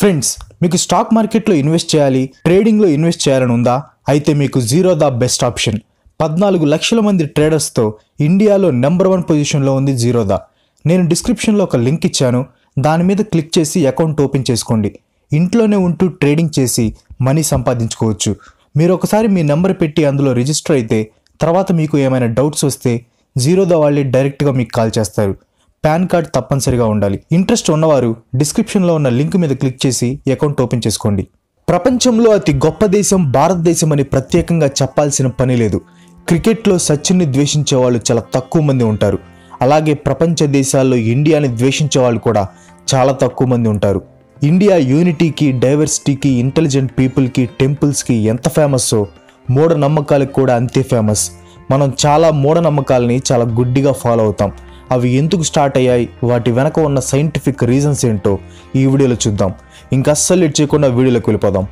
friends మీకు stock మార్కెట్లో invest చేయాలి ట్రేడింగ్లో ఇన్వెస్ట్ చేయాలని ఉందా అయితే మీకు జీరో ద బెస్ట్ ఆప్షన్ పద్నాలుగు లక్షల మంది ట్రేడర్స్తో ఇండియాలో నెంబర్ వన్ పొజిషన్లో ఉంది జీరోదా నేను డిస్క్రిప్షన్లో ఒక లింక్ ఇచ్చాను దాని మీద క్లిక్ చేసి అకౌంట్ ఓపెన్ చేసుకోండి ఇంట్లోనే ఉంటూ ట్రేడింగ్ చేసి మనీ సంపాదించుకోవచ్చు మీరు ఒకసారి మీ నెంబర్ పెట్టి అందులో రిజిస్టర్ అయితే తర్వాత మీకు ఏమైనా డౌట్స్ వస్తే జీరోదా వాళ్ళే డైరెక్ట్గా మీకు కాల్ చేస్తారు పాన్ కార్డ్ తప్పనిసరిగా ఉండాలి ఇంట్రెస్ట్ ఉన్నవారు డిస్క్రిప్షన్లో ఉన్న లింక్ మీద క్లిక్ చేసి అకౌంట్ ఓపెన్ చేసుకోండి ప్రపంచంలో అతి గొప్ప దేశం భారతదేశం అని ప్రత్యేకంగా చెప్పాల్సిన పని లేదు క్రికెట్లో సచిన్ని ద్వేషించే వాళ్ళు చాలా తక్కువ మంది ఉంటారు అలాగే ప్రపంచ దేశాల్లో ఇండియాని ద్వేషించే వాళ్ళు కూడా చాలా తక్కువ మంది ఉంటారు ఇండియా యూనిటీకి డైవర్సిటీకి ఇంటెలిజెంట్ పీపుల్కి టెంపుల్స్కి ఎంత ఫేమస్సో మూఢనమ్మకాలకు కూడా అంతే ఫేమస్ మనం చాలా మూఢనమ్మకాలని చాలా గుడ్డిగా ఫాలో అవుతాం అవి ఎందుకు స్టార్ట్ అయ్యాయి వాటి వెనక ఉన్న సైంటిఫిక్ రీజన్స్ ఏంటో ఈ వీడియోలో చూద్దాం ఇంకా అస్సలు లేట్ చేయకుండా వీడియోలోకి వెళ్ళిపోదాం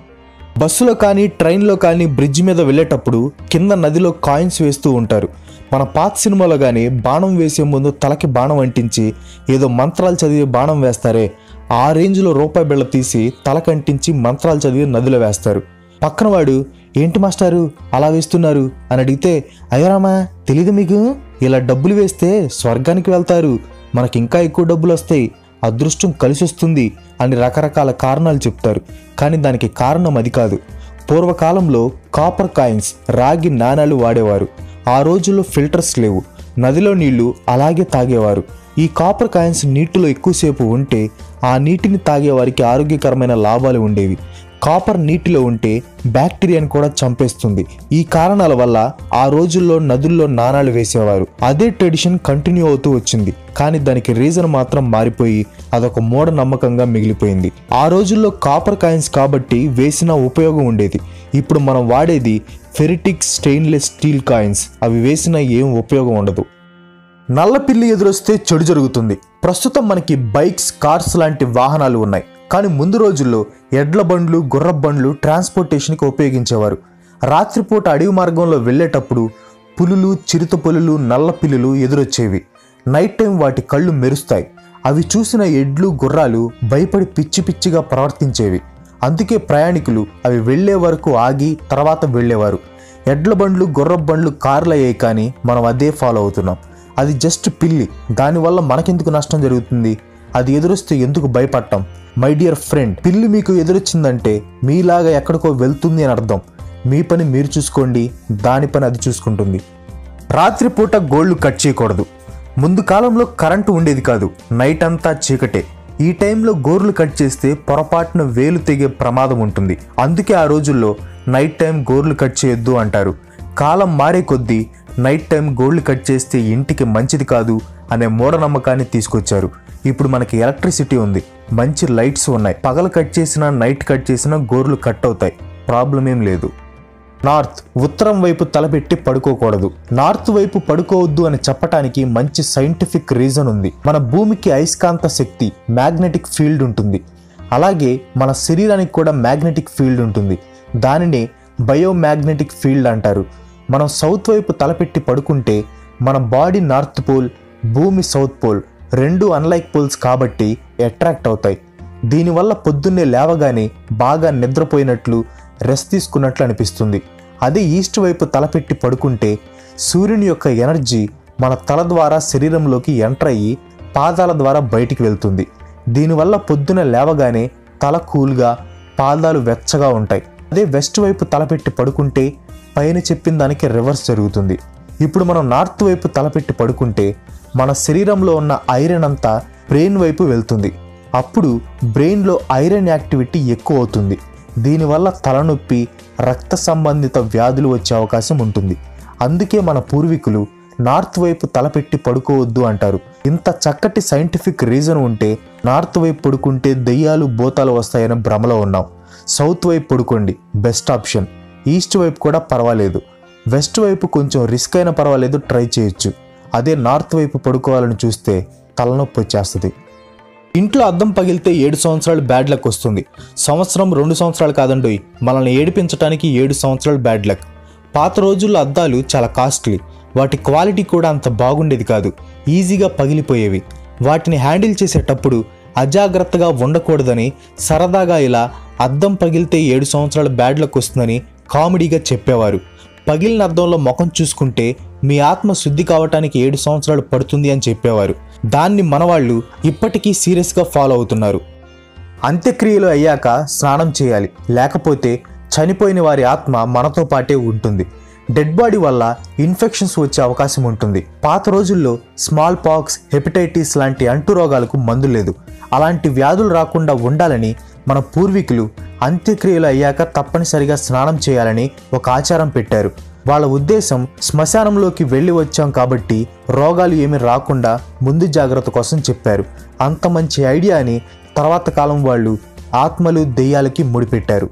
బస్సులో కానీ ట్రైన్లో కానీ బ్రిడ్జ్ మీద వెళ్ళేటప్పుడు కింద నదిలో కాయిన్స్ వేస్తూ ఉంటారు మన పాత సినిమాలో కానీ బాణం వేసే ముందు తలకి బాణం అంటించి ఏదో మంత్రాలు చదివి బాణం వేస్తారే ఆ రేంజ్లో రూపాయి బిళ్ళ తీసి తలకంటించి మంత్రాలు చదివి నదిలో వేస్తారు పక్కన వాడు ఏంటి మాస్టారు అలా వేస్తున్నారు అని అడిగితే అయ్యరామా తెలీదు మీకు ఇలా డబ్బులు వేస్తే స్వర్గానికి వెళ్తారు మనకి ఇంకా ఎక్కువ డబ్బులు వస్తాయి అదృష్టం కలిసి వస్తుంది అని రకరకాల కారణాలు చెప్తారు కానీ దానికి కారణం అది కాదు పూర్వకాలంలో కాపర్ కాయిన్స్ రాగి నాణాలు వాడేవారు ఆ రోజుల్లో ఫిల్టర్స్ లేవు నదిలో నీళ్లు అలాగే తాగేవారు ఈ కాపర్ కాయిన్స్ నీటిలో ఎక్కువసేపు ఉంటే ఆ నీటిని తాగే వారికి ఆరోగ్యకరమైన లాభాలు ఉండేవి కాపర్ నీటిలో ఉంటే బ్యాక్టీరియాని కూడా చంపేస్తుంది ఈ కారణాల వల్ల ఆ రోజుల్లో నదుల్లో నాణాలు వేసేవారు అదే ట్రెడిషన్ కంటిన్యూ అవుతూ వచ్చింది కానీ దానికి రీజన్ మాత్రం మారిపోయి అదొక మూఢ నమ్మకంగా మిగిలిపోయింది ఆ రోజుల్లో కాపర్ కాయిన్స్ కాబట్టి వేసిన ఉపయోగం ఉండేది ఇప్పుడు మనం వాడేది ఫెరిటిక్ స్టెయిన్లెస్ స్టీల్ కాయిన్స్ అవి వేసిన ఏం ఉపయోగం ఉండదు నల్ల పిల్లి ఎదురొస్తే చెడు జరుగుతుంది ప్రస్తుతం మనకి బైక్స్ కార్స్ లాంటి వాహనాలు ఉన్నాయి కానీ ముందు రోజుల్లో ఎడ్ల బండ్లు గుర్ర బండ్లు ట్రాన్స్పోర్టేషన్కి ఉపయోగించేవారు రాత్రిపూట అడవి మార్గంలో వెళ్ళేటప్పుడు పులులు చిరుత పులులు నల్ల పిల్లులు ఎదురొచ్చేవి నైట్ టైం వాటి కళ్ళు మెరుస్తాయి అవి చూసిన ఎడ్లు గుర్రాలు భయపడి పిచ్చి పిచ్చిగా ప్రవర్తించేవి అందుకే ప్రయాణికులు అవి వెళ్లే వరకు ఆగి తర్వాత వెళ్ళేవారు ఎడ్ల బండ్లు గుర్ర బండ్లు కార్లు అయ్యాయి కానీ మనం అదే ఫాలో అవుతున్నాం అది జస్ట్ పిల్లి దానివల్ల మనకెందుకు నష్టం జరుగుతుంది అది ఎదురొస్తే ఎందుకు భయపడటం మై డియర్ ఫ్రెండ్ పిల్లి మీకు ఎదురొచ్చిందంటే మీలాగా ఎక్కడికో వెళ్తుంది అని అర్థం మీ పని మీరు చూసుకోండి దాని పని అది చూసుకుంటుంది రాత్రిపూట గోళ్లు కట్ చేయకూడదు ముందు కాలంలో కరెంటు ఉండేది కాదు నైట్ అంతా చీకటే ఈ టైంలో గోర్లు కట్ చేస్తే పొరపాటున వేలు తెగే ప్రమాదం ఉంటుంది అందుకే ఆ రోజుల్లో నైట్ టైం గోర్లు కట్ చేయొద్దు అంటారు కాలం మారే కొద్దీ నైట్ టైం గోళ్లు కట్ చేస్తే ఇంటికి మంచిది కాదు అనే మూఢనమ్మకాన్ని తీసుకొచ్చారు ఇప్పుడు మనకి ఎలక్ట్రిసిటీ ఉంది మంచి లైట్స్ ఉన్నాయి పగలు కట్ చేసినా నైట్ కట్ చేసినా గోర్లు కట్ అవుతాయి ప్రాబ్లం ఏం లేదు నార్త్ ఉత్తరం వైపు తలపెట్టి పడుకోకూడదు నార్త్ వైపు పడుకోవద్దు అని చెప్పటానికి మంచి సైంటిఫిక్ రీజన్ ఉంది మన భూమికి అయస్కాంత శక్తి మ్యాగ్నెటిక్ ఫీల్డ్ ఉంటుంది అలాగే మన శరీరానికి కూడా మ్యాగ్నెటిక్ ఫీల్డ్ ఉంటుంది దానినే బయోమ్యాగ్నెటిక్ ఫీల్డ్ అంటారు మనం సౌత్ వైపు తలపెట్టి పడుకుంటే మన బాడీ నార్త్ పోల్ భూమి సౌత్ పోల్ రెండు అన్లైక్ పోల్స్ కాబట్టి అట్రాక్ట్ అవుతాయి దీనివల్ల పొద్దున్నే లేవగానే బాగా నిద్రపోయినట్లు రెస్ట్ తీసుకున్నట్లు అనిపిస్తుంది అదే ఈస్ట్ వైపు తలపెట్టి పడుకుంటే సూర్యుని యొక్క ఎనర్జీ మన తల ద్వారా శరీరంలోకి ఎంటర్ అయ్యి పాదాల ద్వారా బయటికి వెళ్తుంది దీనివల్ల పొద్దున లేవగానే తల కూల్గా పాదాలు వెచ్చగా ఉంటాయి అదే వెస్ట్ వైపు తలపెట్టి పడుకుంటే పైన చెప్పిన దానికి రివర్స్ జరుగుతుంది ఇప్పుడు మనం నార్త్ వైపు తలపెట్టి పడుకుంటే మన శరీరంలో ఉన్న ఐరన్ అంతా బ్రెయిన్ వైపు వెళ్తుంది అప్పుడు బ్రెయిన్లో ఐరన్ యాక్టివిటీ ఎక్కువ అవుతుంది దీనివల్ల తలనొప్పి రక్త సంబంధిత వ్యాధులు వచ్చే అవకాశం ఉంటుంది అందుకే మన పూర్వీకులు నార్త్ వైపు తలపెట్టి పడుకోవద్దు అంటారు ఇంత చక్కటి సైంటిఫిక్ రీజన్ ఉంటే నార్త్ వైపు పడుకుంటే దెయ్యాలు బోతాలు వస్తాయని భ్రమలో ఉన్నాం సౌత్ వైపు పడుకోండి బెస్ట్ ఆప్షన్ ఈస్ట్ వైపు కూడా పర్వాలేదు వెస్ట్ వైపు కొంచెం రిస్క్ అయినా పర్వాలేదు ట్రై చేయొచ్చు అదే నార్త్ వైపు పడుకోవాలని చూస్తే తలనొప్పి వచ్చేస్తుంది ఇంట్లో అద్దం పగిలితే ఏడు సంవత్సరాలు బ్యాడ్ లక్ వస్తుంది సంవత్సరం రెండు సంవత్సరాలు కాదండోయ్ మనల్ని ఏడిపించడానికి ఏడు సంవత్సరాలు బ్యాడ్ లక్ పాత రోజుల్లో అద్దాలు చాలా కాస్ట్లీ వాటి క్వాలిటీ కూడా అంత బాగుండేది కాదు ఈజీగా పగిలిపోయేవి వాటిని హ్యాండిల్ చేసేటప్పుడు అజాగ్రత్తగా ఉండకూడదని సరదాగా ఇలా అద్దం పగిలితే ఏడు సంవత్సరాల బ్యాడ్ లక్ వస్తుందని కామెడీగా చెప్పేవారు పగిలిన అద్దంలో ముఖం చూసుకుంటే మీ ఆత్మ శుద్ధి కావటానికి ఏడు సంవత్సరాలు పడుతుంది అని చెప్పేవారు దాన్ని మనవాళ్ళు ఇప్పటికీ సీరియస్గా ఫాలో అవుతున్నారు అంత్యక్రియలు అయ్యాక స్నానం చేయాలి లేకపోతే చనిపోయిన వారి ఆత్మ మనతో పాటే ఉంటుంది డెడ్ బాడీ వల్ల ఇన్ఫెక్షన్స్ వచ్చే అవకాశం ఉంటుంది పాత రోజుల్లో స్మాల్ పాక్స్ హెపటైటిస్ లాంటి అంటు రోగాలకు మందు లేదు అలాంటి వ్యాధులు రాకుండా ఉండాలని మన పూర్వీకులు అంత్యక్రియలు అయ్యాక తప్పనిసరిగా స్నానం చేయాలని ఒక ఆచారం పెట్టారు వాళ్ళ ఉద్దేశం శ్మశానంలోకి వెళ్ళి వచ్చాం కాబట్టి రోగాలు ఏమీ రాకుండా ముందు జాగ్రత్త కోసం చెప్పారు అంత మంచి ఐడియాని తర్వాత కాలం వాళ్ళు ఆత్మలు దెయ్యాలకి ముడిపెట్టారు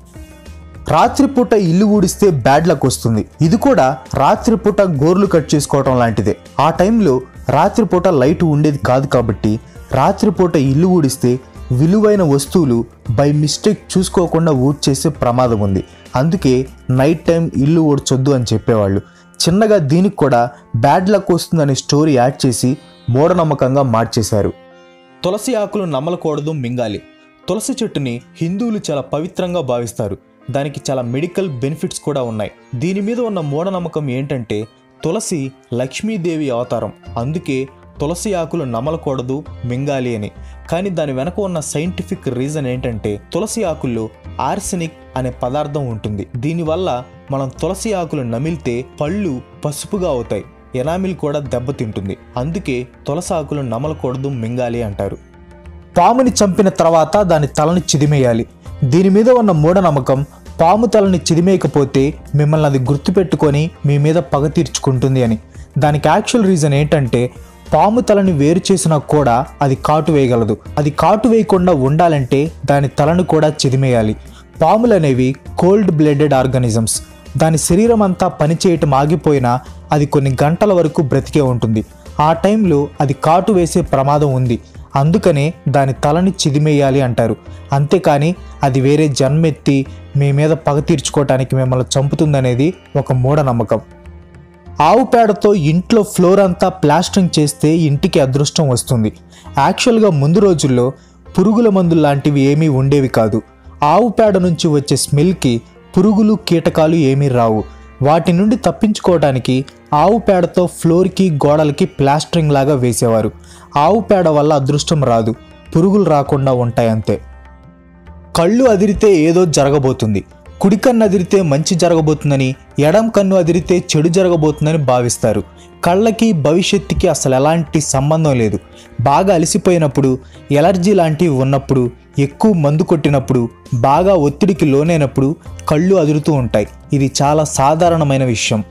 రాత్రిపూట ఇల్లు ఊడిస్తే బ్యాడ్ లక్ వస్తుంది ఇది కూడా రాత్రిపూట గోర్లు కట్ చేసుకోవటం లాంటిదే ఆ టైంలో రాత్రిపూట లైట్ ఉండేది కాదు కాబట్టి రాత్రిపూట ఇల్లు ఊడిస్తే విలువైన వస్తువులు బై మిస్టేక్ చూసుకోకుండా ఊడ్ చేసే ప్రమాదం ఉంది అందుకే నైట్ టైం ఇల్లు ఊడ్చొద్దు అని చెప్పేవాళ్ళు చిన్నగా దీనికి కూడా బ్యాడ్ లక్ వస్తుందనే స్టోరీ యాడ్ చేసి మూఢనమ్మకంగా మార్చేశారు తులసి ఆకులు నమ్మలకూడదు మింగాలి తులసి చెట్టుని హిందువులు చాలా పవిత్రంగా భావిస్తారు దానికి చాలా మెడికల్ బెనిఫిట్స్ కూడా ఉన్నాయి దీని మీద ఉన్న మూఢనమ్మకం ఏంటంటే తులసి లక్ష్మీదేవి అవతారం అందుకే తులసి ఆకులు నమలకూడదు మింగాలి అని కానీ దాని వెనక ఉన్న సైంటిఫిక్ రీజన్ ఏంటంటే తులసి ఆకుల్లో ఆర్సెనిక్ అనే పదార్థం ఉంటుంది దీనివల్ల మనం తులసి ఆకులు నమిలితే పళ్ళు పసుపుగా అవుతాయి ఎనామిల్ కూడా దెబ్బతింటుంది అందుకే తులసి ఆకులు నమలకూడదు మింగాలి అంటారు పాముని చంపిన తర్వాత దాని తలని చిదిమేయాలి దీని మీద ఉన్న మూఢనమ్మకం పాము తలని చిదిమేయకపోతే మిమ్మల్ని అది గుర్తుపెట్టుకొని మీ మీద పగ తీర్చుకుంటుంది అని దానికి యాక్చువల్ రీజన్ ఏంటంటే పాము తలని వేరు చేసినా కూడా అది కాటు వేయగలదు అది కాటు వేయకుండా ఉండాలంటే దాని తలను కూడా చిదిమేయాలి పాములు అనేవి కోల్డ్ బ్లడెడ్ ఆర్గానిజమ్స్ దాని శరీరం అంతా పనిచేయటం ఆగిపోయినా అది కొన్ని గంటల వరకు బ్రతికే ఉంటుంది ఆ టైంలో అది కాటు వేసే ప్రమాదం ఉంది అందుకనే దాని తలని చిదిమేయాలి అంటారు అంతేకాని అది వేరే జన్మెత్తి మీ మీద పగ తీర్చుకోవటానికి మిమ్మల్ని చంపుతుందనేది ఒక మూఢనమ్మకం ఆవు పేడతో ఇంట్లో ఫ్లోర్ అంతా ప్లాస్టరింగ్ చేస్తే ఇంటికి అదృష్టం వస్తుంది యాక్చువల్గా ముందు రోజుల్లో పురుగుల మందులు లాంటివి ఏమీ ఉండేవి కాదు ఆవు పేడ నుంచి వచ్చే స్మెల్కి పురుగులు కీటకాలు ఏమీ రావు వాటి నుండి తప్పించుకోవడానికి ఆవు పేడతో ఫ్లోర్కి గోడలకి ప్లాస్టరింగ్ లాగా వేసేవారు ఆవు పేడ వల్ల అదృష్టం రాదు పురుగులు రాకుండా ఉంటాయి అంతే కళ్ళు అదిరితే ఏదో జరగబోతుంది కుడి కన్ను అదిరితే మంచి జరగబోతుందని ఎడం కన్ను అదిరితే చెడు జరగబోతుందని భావిస్తారు కళ్ళకి భవిష్యత్తుకి అసలు ఎలాంటి సంబంధం లేదు బాగా అలసిపోయినప్పుడు ఎలర్జీ లాంటివి ఉన్నప్పుడు ఎక్కువ మందు కొట్టినప్పుడు బాగా ఒత్తిడికి లోనైనప్పుడు కళ్ళు అదురుతూ ఉంటాయి ఇది చాలా సాధారణమైన విషయం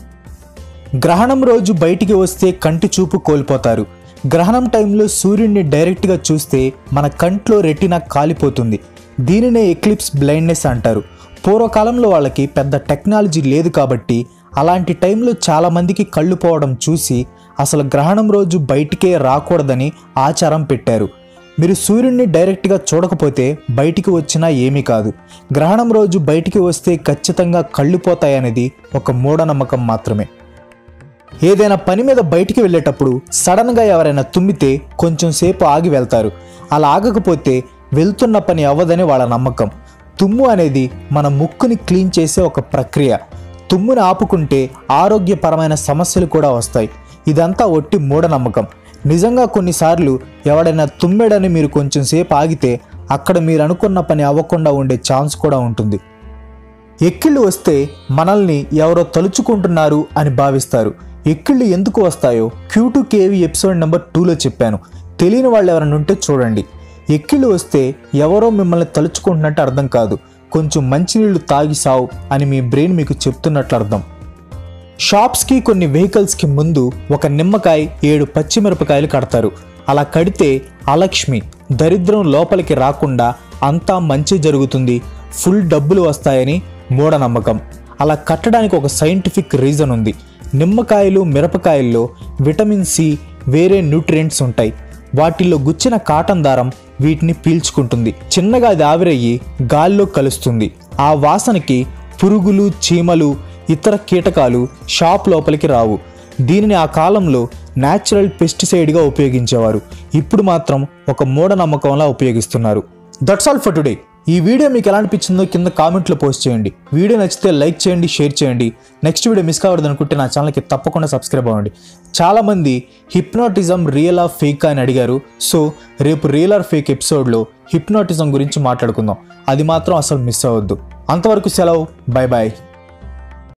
గ్రహణం రోజు బయటికి వస్తే కంటి చూపు కోల్పోతారు గ్రహణం టైంలో సూర్యుడిని డైరెక్ట్గా చూస్తే మన కంట్లో రెటినా కాలిపోతుంది దీనినే ఎక్లిప్స్ బ్లైండ్నెస్ అంటారు పూర్వకాలంలో వాళ్ళకి పెద్ద టెక్నాలజీ లేదు కాబట్టి అలాంటి టైంలో చాలామందికి కళ్ళు పోవడం చూసి అసలు గ్రహణం రోజు బయటికే రాకూడదని ఆచారం పెట్టారు మీరు సూర్యుడిని డైరెక్ట్గా చూడకపోతే బయటికి వచ్చినా ఏమీ కాదు గ్రహణం రోజు బయటికి వస్తే ఖచ్చితంగా కళ్ళు పోతాయనేది ఒక మూఢనమ్మకం మాత్రమే ఏదైనా పని మీద బయటికి వెళ్ళేటప్పుడు సడన్గా ఎవరైనా తుమ్మితే కొంచెం సేపు ఆగి వెళ్తారు అలా ఆగకపోతే వెళ్తున్న పని అవ్వదని వాళ్ళ నమ్మకం తుమ్ము అనేది మన ముక్కుని క్లీన్ చేసే ఒక ప్రక్రియ తుమ్ముని ఆపుకుంటే ఆరోగ్యపరమైన సమస్యలు కూడా వస్తాయి ఇదంతా ఒట్టి మూఢనమ్మకం నిజంగా కొన్నిసార్లు ఎవడైనా తుమ్మెడని మీరు కొంచెం సేపు ఆగితే అక్కడ మీరు అనుకున్న పని అవ్వకుండా ఉండే ఛాన్స్ కూడా ఉంటుంది ఎక్కిళ్ళు వస్తే మనల్ని ఎవరో తలుచుకుంటున్నారు అని భావిస్తారు ఎక్కిళ్ళు ఎందుకు వస్తాయో క్యూటు కేవి ఎపిసోడ్ నెంబర్ టూలో చెప్పాను తెలియని వాళ్ళు ఎవరైనా ఉంటే చూడండి ఎక్కిళ్ళు వస్తే ఎవరో మిమ్మల్ని తలుచుకుంటున్నట్టు అర్థం కాదు కొంచెం మంచినీళ్ళు తాగి సావు అని మీ బ్రెయిన్ మీకు చెప్తున్నట్లు అర్థం షాప్స్కి కొన్ని వెహికల్స్కి ముందు ఒక నిమ్మకాయ ఏడు పచ్చిమిరపకాయలు కడతారు అలా కడితే అలక్ష్మి దరిద్రం లోపలికి రాకుండా అంతా మంచి జరుగుతుంది ఫుల్ డబ్బులు వస్తాయని మూఢనమ్మకం అలా కట్టడానికి ఒక సైంటిఫిక్ రీజన్ ఉంది నిమ్మకాయలు మిరపకాయల్లో విటమిన్ సి వేరే న్యూట్రియంట్స్ ఉంటాయి వాటిల్లో గుచ్చిన కాటన్ దారం వీటిని పీల్చుకుంటుంది చిన్నగా అది ఆవిరయ్యి గాల్లో కలుస్తుంది ఆ వాసనకి పురుగులు చీమలు ఇతర కీటకాలు షాప్ లోపలికి రావు దీనిని ఆ కాలంలో న్యాచురల్ పెస్టిసైడ్గా ఉపయోగించేవారు ఇప్పుడు మాత్రం ఒక మూఢనమ్మకంలా ఉపయోగిస్తున్నారు దట్స్ ఆల్ ఫర్ టుడే ఈ వీడియో మీకు ఎలా అనిపించిందో కింద కామెంట్లో పోస్ట్ చేయండి వీడియో నచ్చితే లైక్ చేయండి షేర్ చేయండి నెక్స్ట్ వీడియో మిస్ కావద్దు అనుకుంటే నా ఛానల్కి తప్పకుండా సబ్స్క్రైబ్ అవ్వండి చాలామంది హిప్నాటిజం రియల్ ఆఫ్ ఫేక్ అని అడిగారు సో రేపు రియల్ ఆర్ ఫేక్ ఎపిసోడ్లో హిప్నాటిజం గురించి మాట్లాడుకుందాం అది మాత్రం అసలు మిస్ అవ్వద్దు అంతవరకు సెలవు బాయ్ బాయ్